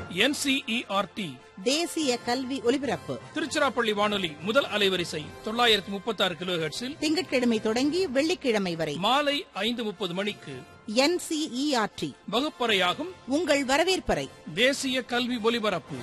NCERT தேசிய கல்வி ஒலிபரப்பு திருச்சிராப்பள்ளி வானொலி முதல் அலைவரிசை தொள்ளாயிரத்தி முப்பத்தி ஆறு கிலோ திங்கட்கிழமை தொடங்கி வெள்ளிக்கிழமை வரை மாலை ஐந்து முப்பது மணிக்கு என்சிஇஆர்டி வகுப்பறையாகும் உங்கள் வரவேற்பறை தேசிய கல்வி ஒலிபரப்பு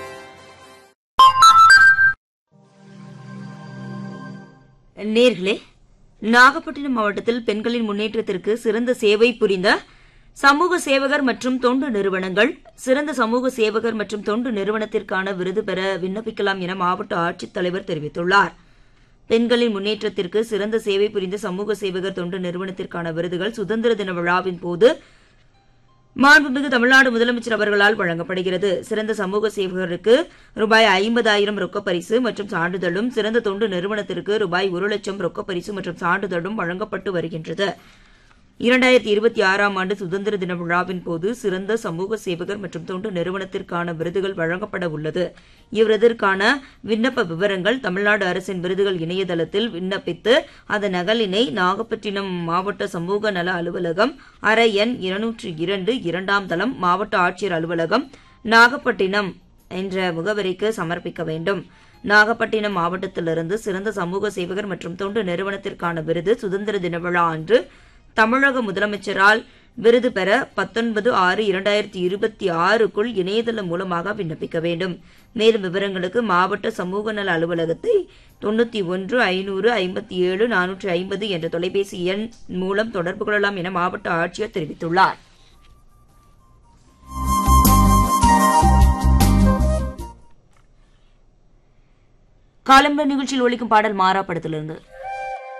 நேர்களே நாகப்பட்டினம் மாவட்டத்தில் பெண்களின் முன்னேற்றத்திற்கு சிறந்த சேவை புரிந்த சமூக சேவகர் மற்றும் தொண்டு நிறுவனங்கள் சிறந்த சமூக சேவகர் மற்றும் தொண்டு நிறுவனத்திற்கான விருது பெற விண்ணப்பிக்கலாம் என மாவட்ட ஆட்சித்தலைவர் தெரிவித்துள்ளார் பெண்களின் முன்னேற்றத்திற்கு சிறந்த சேவை புரிந்த சமூக சேவகர் தொண்டு நிறுவனத்திற்கான விருதுகள் சுதந்திர தின விழாவின் போது மாண்புமிகு தமிழ்நாடு முதலமைச்சர் அவர்களால் வழங்கப்படுகிறது சிறந்த சமூக சேவகருக்கு ரூபாய் ஐம்பதாயிரம் ரொக்க பரிசு மற்றும் சான்றிதழும் சிறந்த தொண்டு நிறுவனத்திற்கு ரூபாய் ஒரு லட்சம் ரொக்க பரிசு மற்றும் சான்றிதழும் வழங்கப்பட்டு வருகின்றது இரண்டாயிரத்தி இருபத்தி ஆறாம் ஆண்டு சுதந்திர தின விழாவின் போது சிறந்த சமூக சேவகர் மற்றும் தொண்டு நிறுவனத்திற்கான விருதுகள் வழங்கப்பட உள்ளது இவ்விருதிற்கான விண்ணப்ப விவரங்கள் தமிழ்நாடு அரசின் விருதுகள் இணையதளத்தில் விண்ணப்பித்து அதன் நகலினை நாகப்பட்டினம் மாவட்ட சமூக நல அலுவலகம் அறை எண் இருநூற்றி இரண்டு இரண்டாம் தளம் மாவட்ட ஆட்சியர் அலுவலகம் நாகப்பட்டினம் என்ற முகவரிக்கு சமர்ப்பிக்க வேண்டும் நாகப்பட்டினம் மாவட்டத்திலிருந்து சிறந்த சமூக சேவகர் மற்றும் தொண்டு நிறுவனத்திற்கான விருது சுதந்திர தின விழா அன்று தமிழக முதலமைச்சரால் விருது பெற பத்தொன்பது ஆறு இரண்டாயிரத்தி இருபத்தி ஆறுக்குள் இணையதளம் மூலமாக விண்ணப்பிக்க வேண்டும் மேலும் விவரங்களுக்கு மாவட்ட சமூக நல அலுவலகத்தை தொண்ணூத்தி ஒன்று ஐநூறு ஐம்பத்தி ஏழு நானூற்றி ஐம்பது என்ற தொலைபேசி எண் மூலம் தொடர்பு கொள்ளலாம் என மாவட்ட ஆட்சியர் தெரிவித்துள்ளார் காலம்பர நிகழ்ச்சியில் ஒழிக்கும் பாடல் மாறா படத்திலிருந்து